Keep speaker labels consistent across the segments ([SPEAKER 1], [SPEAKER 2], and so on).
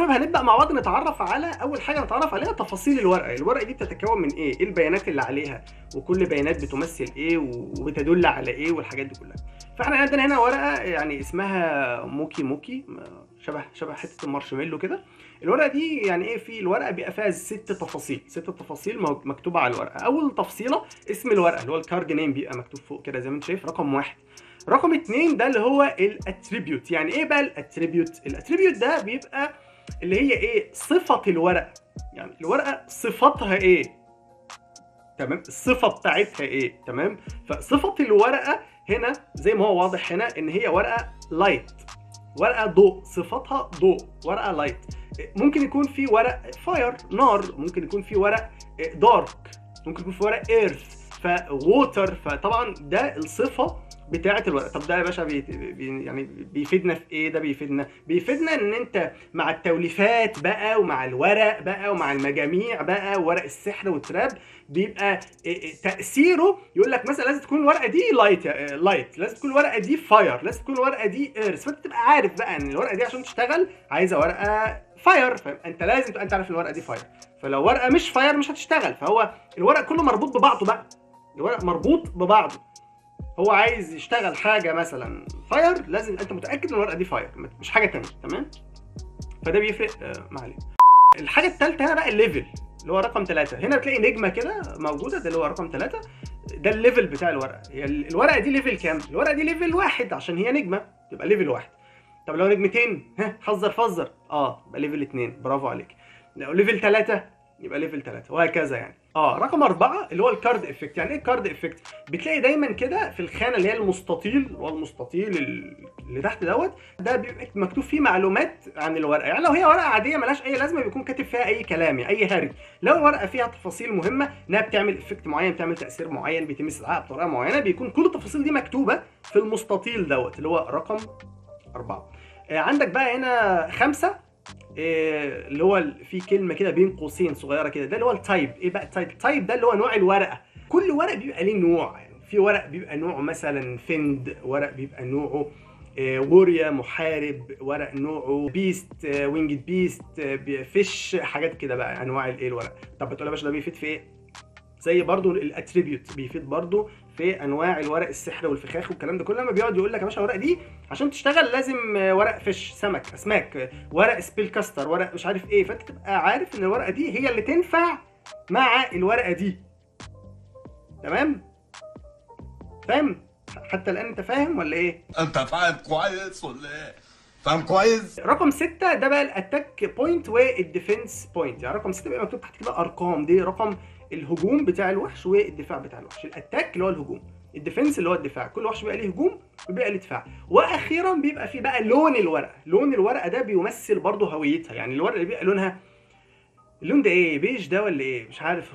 [SPEAKER 1] شباب هنبدا مع بعض نتعرف على اول حاجه نتعرف عليها تفاصيل الورقه الورقه دي بتتكون من ايه ايه البيانات اللي عليها وكل بيانات بتمثل ايه وبتدل على ايه والحاجات دي كلها فاحنا عندنا هنا ورقه يعني اسمها موكي موكي شبه شبه حته المارشميلو كده الورقه دي يعني ايه في الورقه بيبقى فيها ست تفاصيل ست تفاصيل مو- مكتوبه على الورقه اول تفصيله اسم الورقه اللي هو الكارد نيم بيبقى مكتوب فوق كده زي ما انت شايف رقم واحد رقم اتنين ده اللي هو الاتريبيوت يعني ايه بقى الاتريبيوت الاتريبيوت ده بيبقى اللي هي ايه صفه الورقه يعني الورقه صفاتها ايه تمام الصفه بتاعتها ايه تمام فصفه الورقه هنا زي ما هو واضح هنا ان هي ورقه لايت ورقه ضوء صفاتها ضوء ورقه لايت ممكن يكون في ورق فاير نار ممكن يكون في ورق دارك ممكن يكون في ورق ايرث فووتر فطبعا ده الصفه بتاعه الورق طب ده يا باشا بي بي يعني بيفيدنا في ايه ده بيفيدنا بيفيدنا ان انت مع التوليفات بقى ومع الورق بقى ومع المجاميع بقى وورق السحر والتراب بيبقى إيه إيه تاثيره يقول لك مثلا لازم تكون الورقه دي لايت لايت لازم تكون الورقه دي فاير لازم تكون الورقه دي ايرث فانت تبقى عارف بقى ان الورقه دي عشان تشتغل عايزه ورقه فاير فانت لازم تبقى انت عارف الورقه دي فاير فلو ورقه مش فاير مش هتشتغل فهو الورق كله مربوط ببعضه بقى الورق مربوط ببعضه هو عايز يشتغل حاجه مثلا فاير لازم انت متاكد ان الورقه دي فاير مش حاجه تانية تمام فده بيفرق آه ما علينا الحاجه الثالثه هنا بقى الليفل اللي هو رقم ثلاثة هنا بتلاقي نجمه كده موجوده ده اللي هو رقم ثلاثة ده الليفل بتاع الورقه هي ال- الورقه دي ليفل كام الورقه دي ليفل واحد عشان هي نجمه تبقى ليفل واحد طب لو نجمتين ها حذر فزر اه يبقى ليفل اتنين برافو عليك لو ليفل ثلاثة يبقى ليفل ثلاثة وهكذا يعني اه رقم أربعة اللي هو الكارد افكت يعني ايه الكارد افكت بتلاقي دايما كده في الخانه اللي هي المستطيل اللي هو المستطيل اللي تحت دوت ده بيبقى مكتوب فيه معلومات عن الورقه يعني لو هي ورقه عاديه ملهاش اي لازمه بيكون كاتب فيها اي كلام يعني اي هرج لو الورقه فيها تفاصيل مهمه انها بتعمل افكت معين بتعمل تاثير معين بيتم استدعائها بطريقه معينه بيكون كل التفاصيل دي مكتوبه في المستطيل دوت اللي هو رقم أربعة آه، عندك بقى هنا خمسة آه، اللي هو ال- في كلمة كده بين قوسين صغيرة كده ده اللي هو التايب ايه بقى التايب التايب ده اللي هو نوع الورقة كل ورق بيبقى ليه نوع يعني في ورق بيبقى نوعه مثلا فند ورق بيبقى نوعه آه، ووريا محارب ورق نوعه بيست آه، وينجد بيست آه، بي- فيش حاجات كده بقى انواع الايه الورق طب بتقول يا باشا ده بيفيد في ايه زي برضو الاتريبيوت بيفيد برضو في انواع الورق السحر والفخاخ والكلام ده كله لما بيقعد يقول لك يا باشا الورقه دي عشان تشتغل لازم آه، ورق فيش سمك اسماك آه، ورق سبيل كاستر ورق مش عارف ايه فانت تبقى عارف ان الورقه دي هي اللي تنفع مع الورقه دي تمام فاهم حتى الان انت فاهم ولا ايه
[SPEAKER 2] انت فاهم كويس ولا ايه؟ فاهم كويس؟
[SPEAKER 1] رقم ستة ده بقى الاتاك بوينت والديفنس بوينت يعني رقم ستة بيبقى مكتوب تحت كده ارقام دي رقم الهجوم بتاع الوحش والدفاع بتاع الوحش الاتاك اللي هو الهجوم الديفنس اللي هو الدفاع كل وحش بيبقى ليه هجوم وبيبقى ليه دفاع واخيرا بيبقى في بقى لون الورقه لون الورقه ده بيمثل برضه هويتها يعني الورقه اللي بيبقى لونها اللون ده ايه بيج ده ولا ايه مش عارف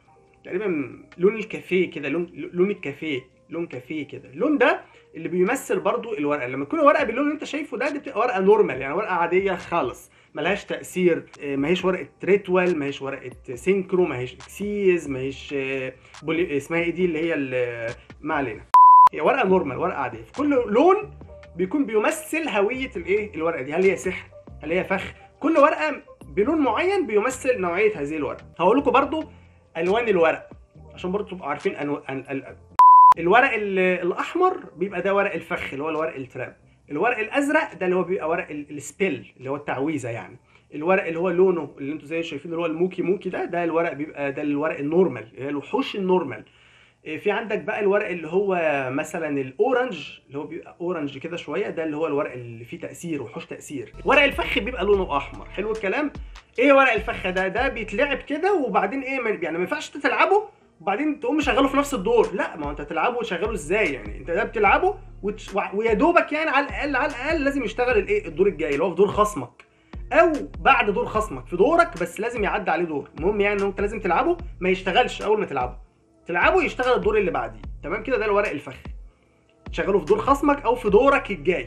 [SPEAKER 1] تقريبا لون الكافيه كده لون لون الكافيه لون كافيه كده اللون ده اللي بيمثل برضو الورقه لما تكون ورقه باللون اللي انت شايفه ده دي بتبقى ورقه نورمال يعني ورقه عاديه خالص ملهاش تاثير آه، ما هيش ورقه ريتوال ما هيش ورقه سينكرو ما هيش اكسيز ما هيش آه، بولي... اسمها ايه دي اللي هي ال- ما علينا هي ورقه نورمال ورقه عاديه في كل لون بيكون بيمثل هويه الايه الورقه دي هل هي سحر هل هي فخ كل ورقه بلون معين بيمثل نوعيه هذه الورقه هقول لكم برضو الوان الورق عشان برضو تبقوا عارفين أنو... أن... ال... الورق ال- الاحمر بيبقى ده ورق الفخ اللي هو الورق التراب الورق الازرق ده اللي هو بيبقى ورق ال- السبيل اللي هو التعويذه يعني الورق اللي هو لونه اللي انتوا زي شايفين اللي هو الموكي موكي ده ده الورق بيبقى ده الورق النورمال اللي هي الوحوش النورمال إيه، في عندك بقى الورق اللي هو مثلا الاورنج اللي هو بيبقى اورنج كده شويه ده اللي هو الورق اللي فيه تاثير وحوش تاثير ورق الفخ بيبقى لونه احمر حلو الكلام ايه ورق الفخ ده ده بيتلعب كده وبعدين ايه ما- يعني ما ينفعش انت تلعبه وبعدين تقوم مشغله في نفس الدور لا ما هو انت تلعبه وتشغله ازاي يعني انت ده بتلعبه وتش... وع- ويا دوبك يعني على الاقل على الاقل لازم يشتغل الايه الدور الجاي اللي هو في دور خصمك او بعد دور خصمك في دورك بس لازم يعدي عليه دور المهم يعني ان انت لازم تلعبه ما يشتغلش اول ما تلعبه تلعبه يشتغل الدور اللي بعديه تمام كده ده الورق الفخ تشغله في دور خصمك او في دورك الجاي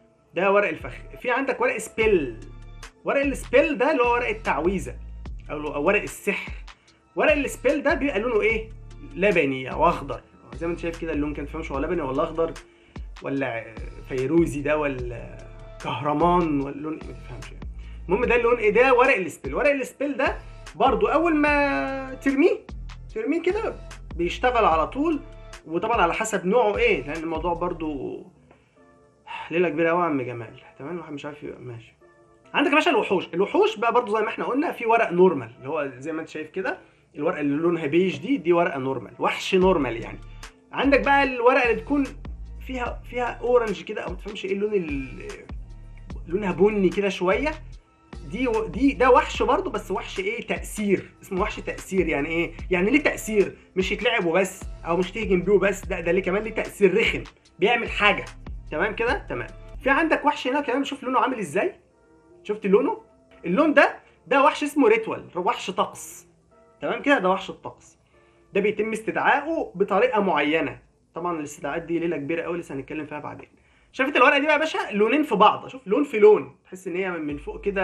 [SPEAKER 1] ده ورق الفخ في عندك ورق سبيل ورق السبيل ده اللي هو ورق التعويذه او أو ورق السحر ورق السبيل ده بيبقى لونه ايه لبني او اخضر زي ما انت شايف كده اللون كان تفهمش هو لبني ولا اخضر ولا فيروزي ده ولا كهرمان ولا لون ايه ما تفهمش يعني المهم ده اللون ايه ده ورق السبيل ورق السبيل ده برضو اول ما ترميه ترميه كده بيشتغل على طول وطبعا على حسب نوعه ايه لان الموضوع برضو ليله كبيره قوي يا عم جمال تمام الواحد مش عارف يبقى ماشي عندك يا باشا الوحوش الوحوش بقى برضو زي ما احنا قلنا في ورق نورمال اللي هو زي ما انت شايف كده الورقه اللي لونها بيج دي دي ورقه نورمال وحش نورمال يعني عندك بقى الورقه اللي تكون فيها فيها اورنج كده او ما تفهمش ايه اللون ال- لونها بني كده شويه دي دي ده وحش برضه بس وحش ايه تاثير اسمه وحش تاثير يعني ايه يعني ليه تاثير مش يتلعب وبس او مش تهجم بيه وبس لا ده ليه كمان ليه تاثير رخم بيعمل حاجه تمام كده تمام في عندك وحش هنا كمان شوف لونه عامل ازاي شفت لونه اللون ده ده وحش اسمه ريتوال وحش طقس تمام كده ده وحش الطقس ده بيتم استدعائه بطريقه معينه طبعا الاستدعاءات دي ليله كبيره قوي لسه هنتكلم فيها بعدين شفت الورقه دي بقى يا باشا لونين في بعض شوف لون في لون تحس ان هي من فوق كده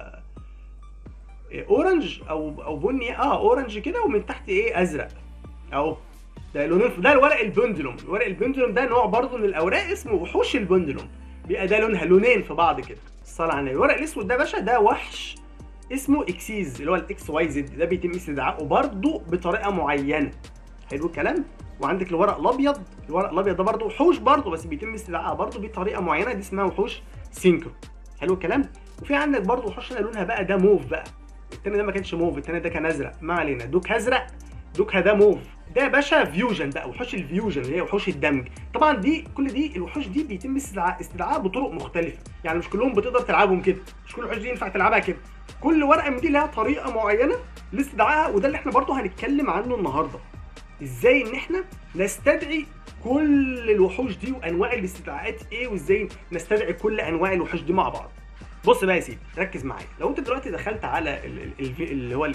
[SPEAKER 1] إيه، اورنج او او بني اه اورنج كده ومن تحت ايه ازرق اهو ده لونين في ده الورق البندلوم الورق البندلوم ده نوع برضه من الاوراق اسمه وحوش البندلوم بيبقى ده لونها لونين في بعض كده الصلاه على النبي الورق الاسود ده يا باشا ده وحش اسمه اكسيز اللي هو الاكس واي زد ده بيتم استدعائه برضه بطريقه معينه حلو الكلام وعندك الورق الابيض الورق الابيض ده برضه وحوش برضه بس بيتم استدعائها برضه بطريقه معينه دي اسمها وحوش سينكرو حلو الكلام وفي عندك برضه وحوش هنا لونها بقى ده موف بقى التاني ده ما كانش موف التاني ده كان ازرق ما علينا دوك ازرق دوكها ده موف ده يا باشا فيوجن بقى وحوش الفيوجن اللي هي وحوش الدمج طبعا دي كل دي الوحوش دي بيتم استدعاء استدعائها بطرق مختلفه يعني مش كلهم بتقدر تلعبهم كده مش كل الوحوش دي ينفع تلعبها كده كل ورقه من دي لها طريقه معينه لاستدعائها وده اللي احنا برضه هنتكلم عنه النهارده ازاي ان احنا نستدعي كل الوحوش دي وانواع الاستدعاءات ايه وازاي نستدعي كل انواع الوحوش دي مع بعض بص بقى يا سيدي ركز معايا لو انت دلوقتي دخلت على ال- ال- ال- اللي هو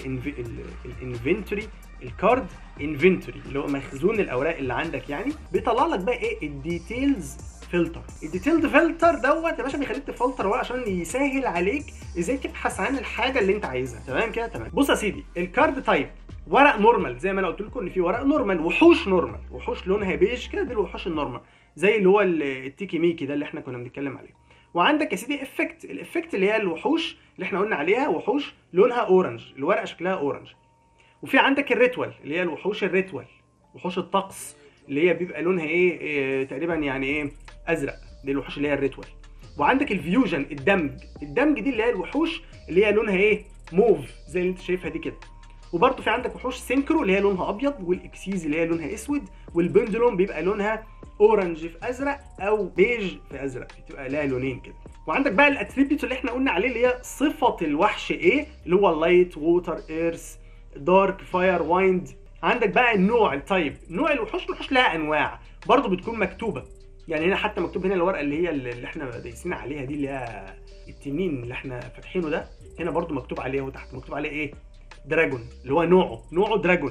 [SPEAKER 1] الانفنتوري الكارد انفنتوري اللي هو مخزون الاوراق اللي عندك يعني بيطلع لك بقى ايه الديتيلز فلتر الديتيلد فلتر دوت يا باشا بيخليك تفلتر ورق عشان يسهل عليك ازاي تبحث عن الحاجه اللي انت عايزها تمام كده تمام بص يا سيدي الكارد تايب ورق نورمال زي ما انا قلت لكم ان في ورق نورمال وحوش نورمال وحوش لونها بيج كده دي الوحوش النورمال زي اللي هو ال- التيكي ميكي ده اللي احنا كنا بنتكلم عليه وعندك يا سيدي افكت الافكت اللي هي الوحوش اللي احنا قلنا عليها وحوش لونها اورنج الورقه شكلها اورنج وفي عندك الريتوال اللي هي الوحوش الريتوال وحوش الطقس اللي هي بيبقى لونها ايه, إيه تقريبا يعني ايه ازرق دي الوحوش اللي هي الريتوال وعندك الفيوجن الدمج الدمج دي اللي هي الوحوش اللي هي لونها ايه موف زي اللي انت شايفها دي كده وبرضه في عندك وحوش سينكرو اللي هي لونها ابيض والاكسيز اللي هي لونها اسود والبندلوم بيبقى لونها اورنج في ازرق او بيج في ازرق بتبقى لها لونين كده وعندك بقى الاتريبيوت اللي احنا قلنا عليه اللي هي صفه الوحش ايه اللي هو لايت ووتر ايرث دارك فاير وايند عندك بقى النوع التايب نوع الوحوش الوحوش لها انواع برضه بتكون مكتوبه يعني هنا حتى مكتوب هنا الورقه اللي هي اللي احنا دايسين عليها دي اللي هي التنين اللي احنا فاتحينه ده هنا برضه مكتوب عليه وتحت مكتوب عليه ايه دراجون اللي هو نوعه نوعه دراجون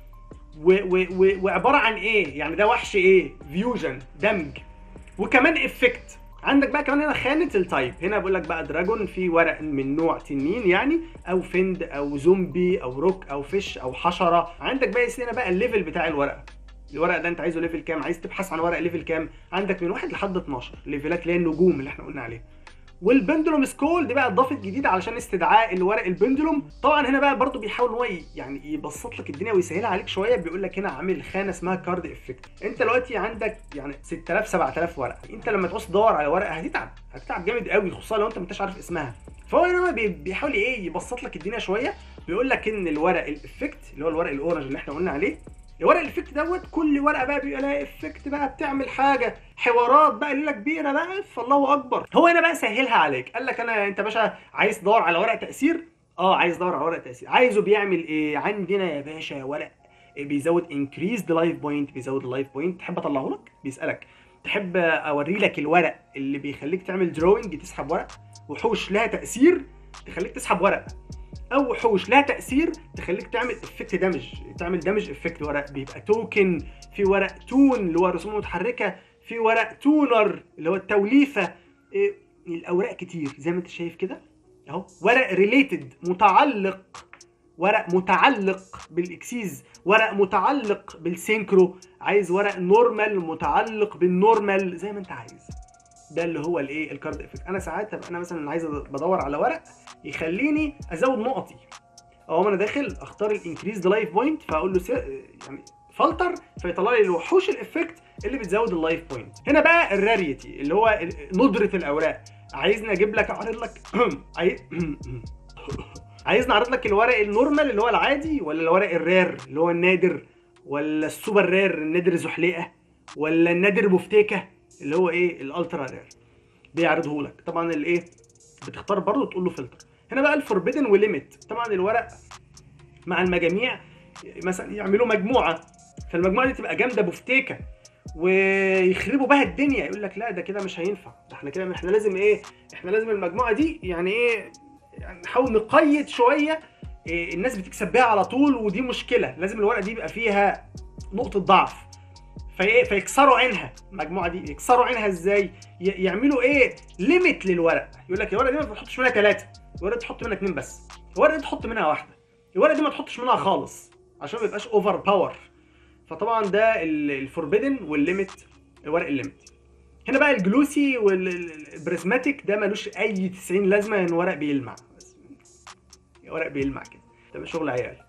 [SPEAKER 1] و و و وعباره عن ايه يعني ده وحش ايه فيوجن دمج وكمان افكت عندك بقى كمان هنا خانه التايب هنا بيقول لك بقى دراجون في ورق من نوع تنين يعني او فند او زومبي او روك او فيش او حشره عندك بقى هنا بقى الليفل بتاع الورقه الورق ده انت عايزه ليفل كام عايز تبحث عن ورق ليفل كام عندك من واحد لحد 12 ليفلات اللي هي النجوم اللي احنا قلنا عليها والبندلوم سكول دي بقى اضافت جديد علشان استدعاء الورق البندلوم طبعا هنا بقى برضو بيحاول ان هو ي- يعني يبسط لك الدنيا ويسهلها عليك شويه بيقول لك هنا عامل خانه اسمها كارد افكت انت دلوقتي عندك يعني 6000 7000 ورقه انت لما تعوز تدور على ورقه هتتعب هتتعب جامد قوي خصوصا لو انت ما انتش عارف اسمها فهو هنا بقى بي- بيحاول ايه يبسط لك الدنيا شويه بيقول لك ان الورق الافكت اللي هو الورق الاورنج اللي احنا قلنا عليه الورق الافكت دوت كل ورقه بقى بيبقى لها افكت بقى بتعمل حاجه حوارات بقى ليله كبيره بقى فالله اكبر هو هنا بقى سهلها عليك قال لك انا انت باشا عايز تدور على ورق تاثير اه عايز تدور على ورق تاثير عايزه بيعمل ايه عندنا يا باشا ورق بيزود انكريز لايف بوينت بيزود اللايف بوينت تحب اطلعه لك بيسالك تحب اوري لك الورق اللي بيخليك تعمل دروينج تسحب ورق وحوش لها تاثير تخليك تسحب ورق او وحوش لها تاثير تخليك تعمل افكت دامج تعمل دامج افكت ورق بيبقى توكن في ورق تون اللي هو رسوم متحركه في ورق تونر اللي هو التوليفه إيه، الاوراق كتير زي ما انت شايف كده اهو ورق ريليتد متعلق ورق متعلق بالاكسيز ورق متعلق بالسينكرو عايز ورق نورمال متعلق بالنورمال زي ما انت عايز ده اللي هو الايه الكارد افكت انا ساعات ابقى انا مثلا عايز بدور على ورق يخليني ازود نقطي او انا داخل اختار الانكريز لايف بوينت فاقول له سي... يعني فلتر فيطلع لي الوحوش الافكت اللي بتزود اللايف بوينت هنا بقى الراريتي اللي هو ال- ندره الاوراق عايزني اجيب لك اعرض لك عاي... عايزني اعرض لك الورق النورمال اللي هو العادي ولا الورق الرير اللي هو النادر ولا السوبر رير النادر زحليقه ولا النادر بفتيكه اللي هو ايه الالترا رير بيعرضه لك طبعا الايه بتختار برضه تقول له فلتر هنا بقى الفوربيدن وليميت طبعا الورق مع المجاميع مثلا يعملوا مجموعه فالمجموعه دي تبقى جامده بفتيكه ويخربوا بها الدنيا يقول لك لا ده كده مش هينفع ده احنا كده احنا لازم ايه احنا لازم المجموعه دي يعني ايه يعني نحاول نقيد شويه إيه الناس بتكسب بيها على طول ودي مشكله لازم الورقه دي يبقى فيها نقطه ضعف في فيكسروا عينها المجموعه دي يكسروا عينها ازاي ي- يعملوا ايه ليميت للورق يقول لك الورقه دي ما تحطش منها ثلاثه الورقه دي تحط منها اثنين بس الورقه دي تحط منها واحده الورقه دي ما تحطش منها خالص عشان ما يبقاش اوفر باور فطبعا ده الفوربيدن والليميت الورق الليميت هنا بقى الجلوسي والبريزماتيك ده ملوش اي 90 لازمه ان ورق بيلمع بس ورق بيلمع كده ده شغل عيال